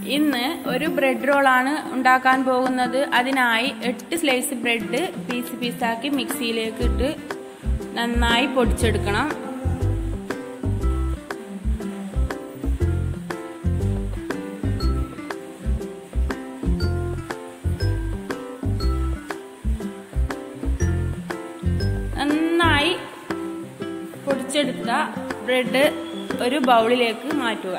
ഇന്ന് ഒരു ബ്രെഡ് റോളാണ് ഉണ്ടാക്കാൻ പോകുന്നത് അതിനായി എട്ട് സ്ലൈസ് ബ്രെഡ് പീസ് പീസാക്കി മിക്സിയിലേക്ക് ഇട്ട് നന്നായി പൊടിച്ചെടുക്കണം നന്നായി പൊടിച്ചെടുത്ത ബ്രെഡ് ഒരു ബൗളിലേക്ക് മാറ്റുക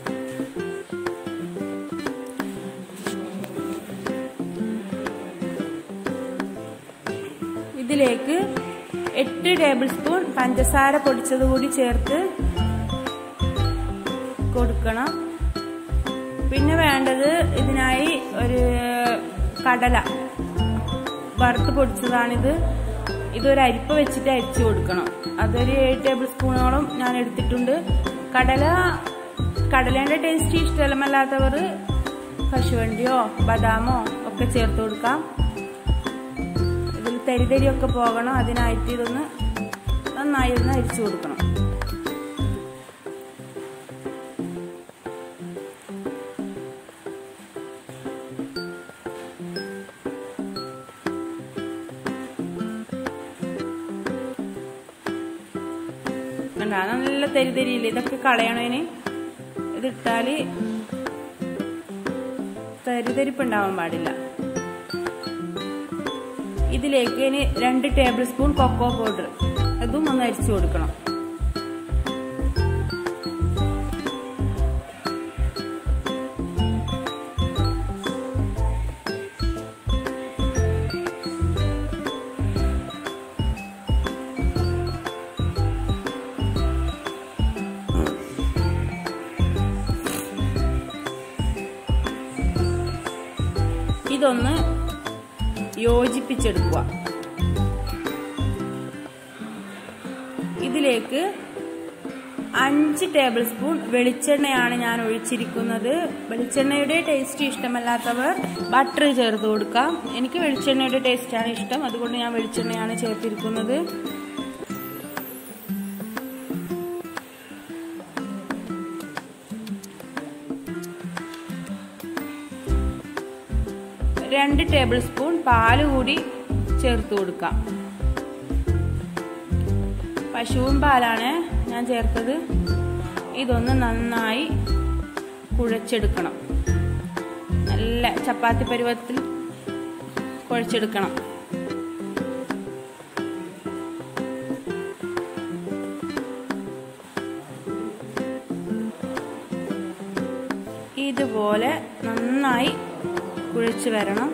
ഇതിലേക്ക് എട്ട് ടേബിൾ സ്പൂൺ പഞ്ചസാര പൊടിച്ചത് കൂടി ചേർത്ത് കൊടുക്കണം പിന്നെ വേണ്ടത് ഇതിനായി ഒരു കടല വറുത്ത് പൊടിച്ചതാണിത് ഇതൊരു അരിപ്പ വെച്ചിട്ട് അരിച്ചു കൊടുക്കണം അതൊരു ഏഴ് ടേബിൾ സ്പൂണോളം ഞാൻ എടുത്തിട്ടുണ്ട് കടല കടലേന്റെ ടേസ്റ്റ് ഇഷ്ടമല്ലാത്തവർ കശുവണ്ടിയോ ബദാമോ ഒക്കെ ചേർത്ത് കൊടുക്കാം ഇതിൽ തരിതരിയൊക്കെ പോകണം അതിനായിട്ട് ഇതൊന്ന് നന്നായി ഒന്ന് അരിച്ചു കൊടുക്കണം കണ്ട നല്ല തരിതരിയില്ല ഇതൊക്കെ കളയണേന് ഇതിട്ടാല് തരിതരിപ്പ് ഉണ്ടാവാൻ പാടില്ല ഇതിലേക്ക് ഇനി രണ്ട് ടേബിൾ സ്പൂൺ കൊക്കോ പൗഡർ അതും ഒന്ന് അരിച്ചു കൊടുക്കണം ഇതൊന്ന് യോജിപ്പിച്ചെടുക്കുക ഇതിലേക്ക് അഞ്ച് ടേബിൾ സ്പൂൺ വെളിച്ചെണ്ണയാണ് ഞാൻ ഒഴിച്ചിരിക്കുന്നത് വെളിച്ചെണ്ണയുടെ ടേസ്റ്റ് ഇഷ്ടമല്ലാത്തവർ ബട്ടർ ചേർത്ത് കൊടുക്കാം എനിക്ക് വെളിച്ചെണ്ണയുടെ ടേസ്റ്റാണ് ഇഷ്ടം അതുകൊണ്ട് ഞാൻ വെളിച്ചെണ്ണയാണ് ചേർത്തിരിക്കുന്നത് രണ്ട് ടേബിൾ സ്പൂൺ പാല് കൂടി ചേർത്ത് കൊടുക്കാം പശുവും പാലാണ് ഞാൻ ചേർത്തത് ഇതൊന്ന് നന്നായി കുഴച്ചെടുക്കണം നല്ല ചപ്പാത്തി പരുവത്തിൽ കുഴച്ചെടുക്കണം ഇതുപോലെ നന്നായി കുഴച്ച് വരണം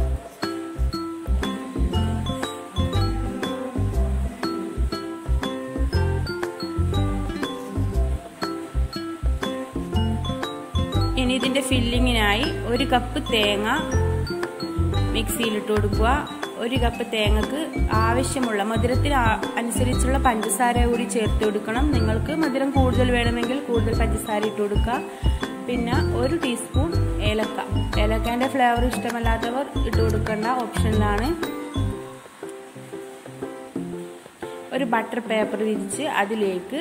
ഇനി ഇതിന്റെ ഫില്ലിങ്ങിനായി ഒരു കപ്പ് തേങ്ങ മിക്സിയിലിട്ട് കൊടുക്കുക ഒരു കപ്പ് തേങ്ങക്ക് ആവശ്യമുള്ള മധുരത്തിന് അനുസരിച്ചുള്ള പഞ്ചസാര കൂടി ചേർത്ത് കൊടുക്കണം നിങ്ങൾക്ക് മധുരം കൂടുതൽ വേണമെങ്കിൽ കൂടുതൽ പഞ്ചസാര ഇട്ട് കൊടുക്കുക പിന്നെ ഒരു ടീസ്പൂൺ ഏലക്ക ഏലക്കാന്റെ ഫ്ലേവർ ഇഷ്ടമല്ലാത്തവർ ഇട്ട് കൊടുക്കേണ്ട ഓപ്ഷനിലാണ് ഒരു ബട്ടർ പേപ്പർ വിരിച്ച് അതിലേക്ക്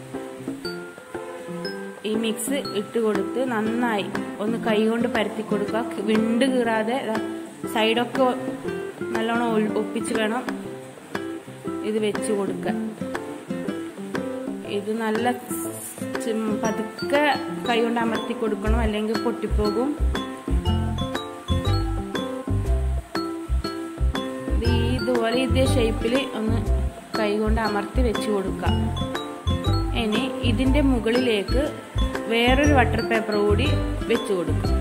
ഈ മിക്സ് ഇട്ട് കൊടുത്ത് നന്നായി ഒന്ന് കൈ കൊണ്ട് പരത്തി കൊടുക്കുക വിണ്ട് കീറാതെ സൈഡൊക്കെ നല്ലോണം ഒപ്പിച്ച് വേണം ഇത് വെച്ച് കൊടുക്കുക ഇത് നല്ല പതുക്കെ കൈ കൊണ്ട് അമർത്തി കൊടുക്കണം അല്ലെങ്കിൽ പൊട്ടിപ്പോകും ഇതുപോലെ ഇതേ ഷേപ്പിൽ ഒന്ന് കൈ കൊണ്ട് അമർത്തി വെച്ച് കൊടുക്കാം ഇനി ഇതിന്റെ മുകളിലേക്ക് വേറൊരു വട്ടർ പേപ്പർ കൂടി വെച്ച് കൊടുക്കും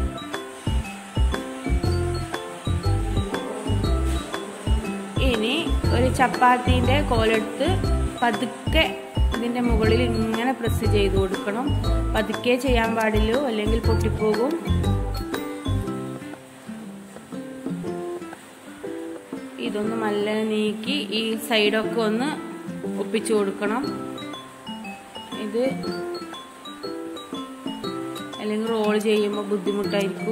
ഇനി ഒരു ചപ്പാത്തിന്റെ കോലെടുത്ത് പതുക്കെ ഇതിന്റെ മുകളിൽ ഇങ്ങനെ പ്രസ് ചെയ്ത് കൊടുക്കണം പതുക്കെ ചെയ്യാൻ പാടില്ലോ അല്ലെങ്കിൽ പൊട്ടിപ്പോകും ഇതൊന്ന് നല്ല നീക്കി ഈ സൈഡൊക്കെ ഒന്ന് ഒപ്പിച്ചു കൊടുക്കണം ഇത് അല്ലെങ്കിൽ റോൾ ചെയ്യുമ്പോൾ ബുദ്ധിമുട്ടായിരിക്കും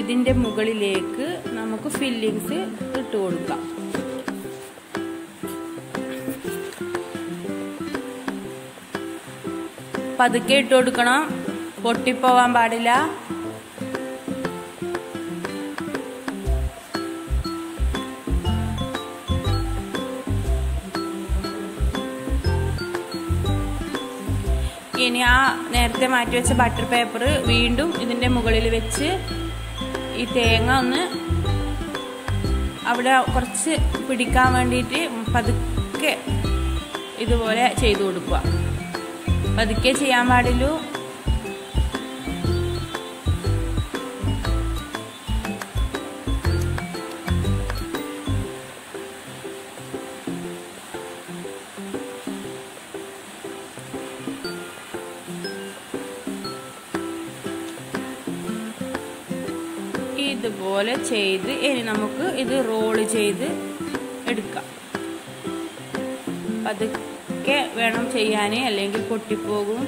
ഇതിൻ്റെ മുകളിലേക്ക് നമുക്ക് ഫില്ലിങ്സ് ഇട്ട് കൊടുക്കാം പതുക്കെ ഇട്ട് കൊടുക്കണം പൊട്ടിപ്പോവാൻ പാടില്ല ഇനി ആ നേരത്തെ മാറ്റി വെച്ച ബട്ടർ പേപ്പർ വീണ്ടും ഇതിന്റെ മുകളിൽ വെച്ച് ഈ തേങ്ങ ഒന്ന് അവിടെ കുറച്ച് പിടിക്കാൻ വേണ്ടിയിട്ട് പതുക്കെ ഇതുപോലെ ചെയ്തു കൊടുക്കുക പതുക്കെ ചെയ്യാൻ പാടുള്ളൂ ഇതുപോലെ ചെയ്ത് ഇനി നമുക്ക് ഇത് റോള് ചെയ്ത് എടുക്കാം പതുക്കെ വേണം ചെയ്യാൻ അല്ലെങ്കിൽ പൊട്ടിപ്പോകും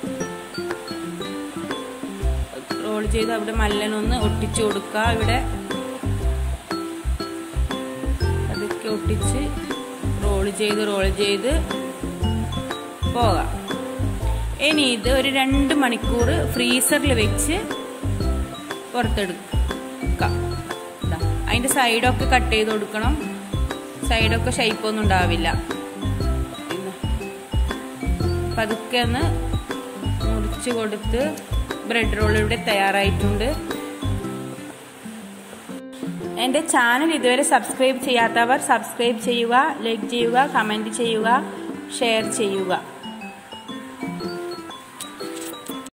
റോൾ ചെയ്ത് അവിടെ മല്ലനൊന്ന് ഒട്ടിച്ചു കൊടുക്കുക ഇവിടെ പതുക്കെ ഒട്ടിച്ച് റോൾ ചെയ്ത് റോൾ ചെയ്ത് പോകാം ഇനി ഇത് ഒരു രണ്ട് മണിക്കൂർ ഫ്രീസറിൽ വെച്ച് പുറത്തെടുക്കാം അതിൻ്റെ സൈഡൊക്കെ കട്ട് ചെയ്ത് കൊടുക്കണം സൈഡൊക്കെ ഷൈപ്പൊന്നും ഉണ്ടാവില്ല പതുക്കെ ഒന്ന് മുറിച്ച് കൊടുത്ത് ബ്രെഡ് റോൾ ഇവിടെ തയ്യാറായിട്ടുണ്ട് എൻ്റെ ചാനൽ ഇതുവരെ സബ്സ്ക്രൈബ് ചെയ്യാത്തവർ സബ്സ്ക്രൈബ് ചെയ്യുക ലൈക്ക് ചെയ്യുക കമൻറ്റ് ചെയ്യുക ഷെയർ ചെയ്യുക